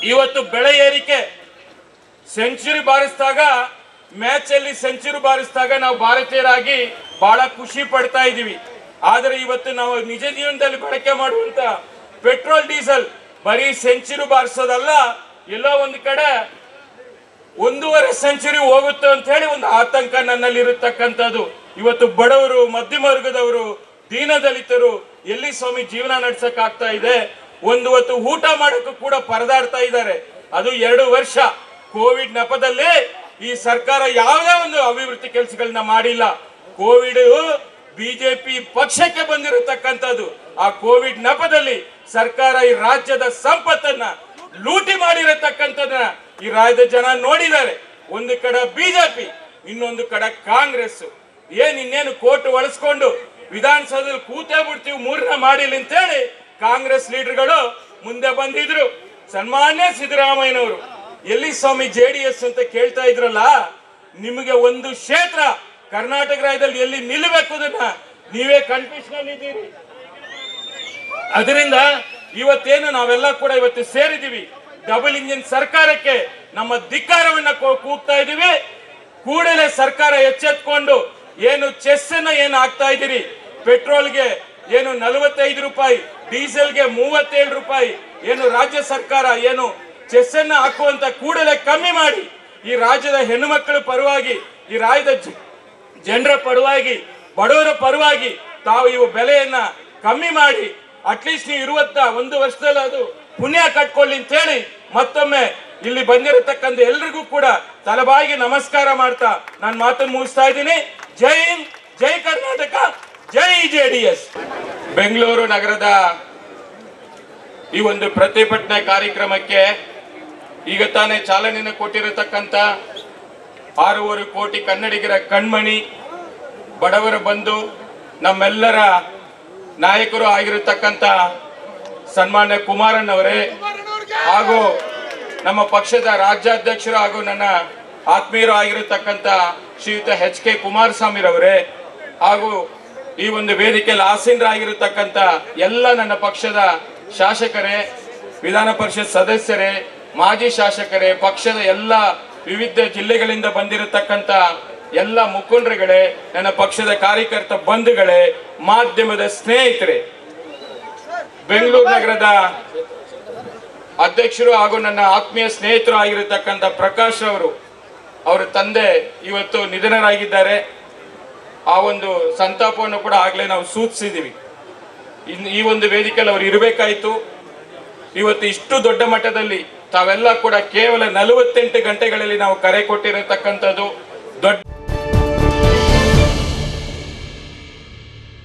ಇವತ್ತು ಬೆಳೆ ಏರಿಕೆ ಸೆಂಚುರಿ ಬಾರಿಸಿದಾಗ ಮ್ಯಾಚ್ ಅಲ್ಲಿ ಸೆಂಚುರಿ ಬಾರಿಸಿದಾಗ ನಾವು ಭಾರತೀಯರಾಗಿ ಬಹಳ ಖುಷಿ ಪಡ್ತಾ ಇದೀವಿ ಆದರೆ ಇವತ್ತು ನಾವು ನಿಜ ಜೀವನದಲ್ಲಿ ಬಳಕೆ ಮಾಡುವಂತ ಪೆಟ್ರೋಲ್ ಡೀಸೆಲ್ ಬರೀ ಸೆಂಚುರಿ ಬಾರಿಸೋದಲ್ಲ ಎಲ್ಲೋ ಒಂದು ಕಡೆ ಒಂದೂವರೆ ಸೆಂಚುರಿ ಹೋಗುತ್ತೆ ಅಂತ ಹೇಳಿ ಒಂದು ಆತಂಕ ನನ್ನಲ್ಲಿ ಇರತಕ್ಕಂಥದ್ದು ಇವತ್ತು ಬಡವರು ಮಧ್ಯಮ ವರ್ಗದವರು ದೀನದಲಿತರು ಎಲ್ಲಿ ಸ್ವಾಮಿ ಜೀವನ ನಡ್ಸಕ್ ಆಗ್ತಾ ಇದೆ ಒಂದು ಹೊತ್ತು ಊಟ ಮಾಡಕ್ಕೂ ಕೂಡ ಪರದಾಡ್ತಾ ಇದ್ದಾರೆ ಅದು ಎರಡು ವರ್ಷ ಕೋವಿಡ್ ನೆಪದಲ್ಲಿ ಈ ಸರ್ಕಾರ ಯಾವುದೇ ಒಂದು ಅಭಿವೃದ್ಧಿ ಕೆಲಸಗಳನ್ನ ಮಾಡಿಲ್ಲ ಕೋವಿಡ್ ಬಿಜೆಪಿ ಪಕ್ಷಕ್ಕೆ ಬಂದಿರತಕ್ಕಂಥದ್ದು ಆ ಕೋವಿಡ್ ನೆಪದಲ್ಲಿ ಸರ್ಕಾರ ಈ ರಾಜ್ಯದ ಸಂಪತ್ತನ್ನ ಲೂಟಿ ಮಾಡಿರತಕ್ಕಂಥದ್ದನ್ನ ಈ ರಾಜ್ಯದ ಜನ ನೋಡಿದ್ದಾರೆ ಒಂದು ಕಡೆ ಬಿಜೆಪಿ ಇನ್ನೊಂದು ಕಡೆ ಕಾಂಗ್ರೆಸ್ ಏನ್ ಇನ್ನೇನು ಕೋರ್ಟ್ ಒಳಸ್ಕೊಂಡು ವಿಧಾನಸೌಧದಲ್ಲಿ ಕೂತೇ ಬಿಡ್ತೀವಿ ಮೂರನೇ ಮಾಡಿಲ್ಲ ಅಂತೇಳಿ ಕಾಂಗ್ರೆಸ್ ಲೀಡರ್ಗಳು ಮುಂದೆ ಬಂದಿದ್ರು ಸನ್ಮಾನ್ಯ ಸಿದ್ದರಾಮಯ್ಯನವರು ಎಲ್ಲಿ ಸ್ವಾಮಿ ಜೆ ಡಿ ಎಸ್ ಅಂತ ಕೇಳ್ತಾ ಇದ್ರಲ್ಲ ನಿಮಗೆ ಒಂದು ಕ್ಷೇತ್ರ ಕರ್ನಾಟಕ ರಾಜ್ಯದಲ್ಲಿ ಎಲ್ಲಿ ನಿಲ್ಲಬೇಕು ಅದನ್ನ ನೀವೇ ಕನ್ಫ್ಯೂಷನ್ ಅಲ್ಲಿ ಇದ್ದೀರಿ ಅದರಿಂದ ಇವತ್ತೇನು ನಾವೆಲ್ಲ ಕೂಡ ಇವತ್ತು ಸೇರಿದೀವಿ ಡಬಲ್ ಇಂಜಿನ್ ಸರ್ಕಾರಕ್ಕೆ ನಮ್ಮ ಧಿಕ್ಕಾರವನ್ನ ಕೂ- ಕೂಗ್ತಾ ಇದೀವಿ ಕೂಡಲೇ ಸರ್ಕಾರ ಎಚ್ಚೆತ್ಕೊಂಡು ಏನು ಚೆಸ್ ಅನ್ನ ಏನು ಆಗ್ತಾ ಇದ್ದೀರಿ ಪೆಟ್ರೋಲ್ಗೆ ಏನು ನಲವತ್ತೈದು ರೂಪಾಯಿ ಡೀಸೆಲ್ಗೆ ಮೂವತ್ತೇಳು ರೂಪಾಯಿ ಏನು ರಾಜ್ಯ ಸರ್ಕಾರ ಏನು ಚೆಸ್ ಅನ್ನ ಹಾಕುವಂತ ಕೂಡಲೇ ಕಮ್ಮಿ ಮಾಡಿ ಈ ರಾಜ್ಯದ ಹೆಣ್ಣು ಮಕ್ಕಳ ಪರವಾಗಿ ಈ ರಾಜ್ಯದ ಜ- ಜನರ ಪರವಾಗಿ ಬಡವರ ಪರವಾಗಿ ತಾವು ಇವು ಬೆಲೆಯನ್ನ ಕಮ್ಮಿ ಮಾಡಿ ಅಟ್ಲೀಸ್ಟ್ ನೀವು ಇರುವತ್ತ ಒಂದು ವರ್ಷದಲ್ಲಿ ಅದು ಪುಣ್ಯ ಕಟ್ಕೊಳ್ಳಿ ಅಂತ ಹೇಳಿ ಮತ್ತೊಮ್ಮೆ ಇಲ್ಲಿ ಬಂದಿರತಕ್ಕಂಥ ಎಲ್ರಿಗೂ ಕೂಡ ತಲೆಬಾಯಿಗೆ ನಮಸ್ಕಾರ ಮಾಡ್ತಾ ನಾನು ಮಾತನ್ನು ಮುಗಿಸ್ತಾ ಇದ್ದೀನಿ ಜೈ ಹಿಂದ್ ಜೈ ಕರ್ನಾಟಕ ಜೈ ಜೆ ಡಿ ಎಸ್ ಬೆಂಗಳೂರು ನಗರದ ಈ ಒಂದು ಪ್ರತಿಭಟನೆ ಕಾರ್ಯಕ್ರಮಕ್ಕೆ ಈಗ ತಾನೇ ಚಾಲನೆಯನ್ನು ಕೊಟ್ಟಿರತಕ್ಕಂಥ ಆರೂವರೆ ಕೋಟಿ ಕನ್ನಡಿಗರ ಕಣ್ಮಣಿ ಬಡವರ ಬಂಧು ನಮ್ಮೆಲ್ಲರ ನಾಯಕರು ಆಗಿರತಕ್ಕಂಥ ಸನ್ಮಾನ್ಯ ಕುಮಾರನ್ ಅವರೇ ಹಾಗೂ ನಮ್ಮ ಪಕ್ಷದ ರಾಜ್ಯಾಧ್ಯಕ್ಷರು ಹಾಗೂ ನನ್ನ ಆತ್ಮೀಯರು ಆಗಿರತಕ್ಕಂಥ ಶ್ರೀಯುತ ಎಚ್ ಕೆ ಕುಮಾರಸ್ವಾಮಿರವರೇ ಹಾಗೂ ಈ ಒಂದು ವೇದಿಕೆಯಲ್ಲಿ ಆಸೀನರಾಗಿರತಕ್ಕಂಥ ಎಲ್ಲ ನನ್ನ ಪಕ್ಷದ ಶಾಸಕರೇ ವಿಧಾನ ಪರಿಷತ್ ಸದಸ್ಯರೇ ಮಾಜಿ ಶಾಸಕರೇ ಪಕ್ಷದ ಎಲ್ಲ ವಿವಿಧ ಜಿಲ್ಲೆಗಳಿಂದ ಬಂದಿರತಕ್ಕಂಥ ಎಲ್ಲ ಮುಖಂಡರುಗಳೇ ನನ್ನ ಪಕ್ಷದ ಕಾರ್ಯಕರ್ತ ಬಂಧುಗಳೇ ಮಾಧ್ಯಮದ ಸ್ನೇಹಿತರೆ ಬೆಂಗಳೂರು ನಗರದ ಅಧ್ಯಕ್ಷರು ಹಾಗೂ ನನ್ನ ಆತ್ಮೀಯ ಸ್ನೇಹಿತರು ಆಗಿರತಕ್ಕಂಥ ಪ್ರಕಾಶ್ ಅವರು ಅವರ ತಂದೆ ಇವತ್ತು ನಿಧನರಾಗಿದ್ದಾರೆ ಆ ಒಂದು ಸಂತಾಪವನ್ನು ಕೂಡ ಆಗ್ಲೇ ನಾವು ಸೂಚಿಸಿದೀವಿ ಇನ್ನು ಈ ಒಂದು ವೇದಿಕೆಯಲ್ಲಿ ಅವರು ಇರಬೇಕಾಯ್ತು ಇವತ್ತು ಇಷ್ಟು ದೊಡ್ಡ ಮಟ್ಟದಲ್ಲಿ ತಾವೆಲ್ಲ ಕೂಡ ಕೇವಲ ನಲವತ್ತೆಂಟು ಗಂಟೆಗಳಲ್ಲಿ ನಾವು ಕರೆ ಕೊಟ್ಟಿರತಕ್ಕಂಥದ್ದು ದೊಡ್ಡ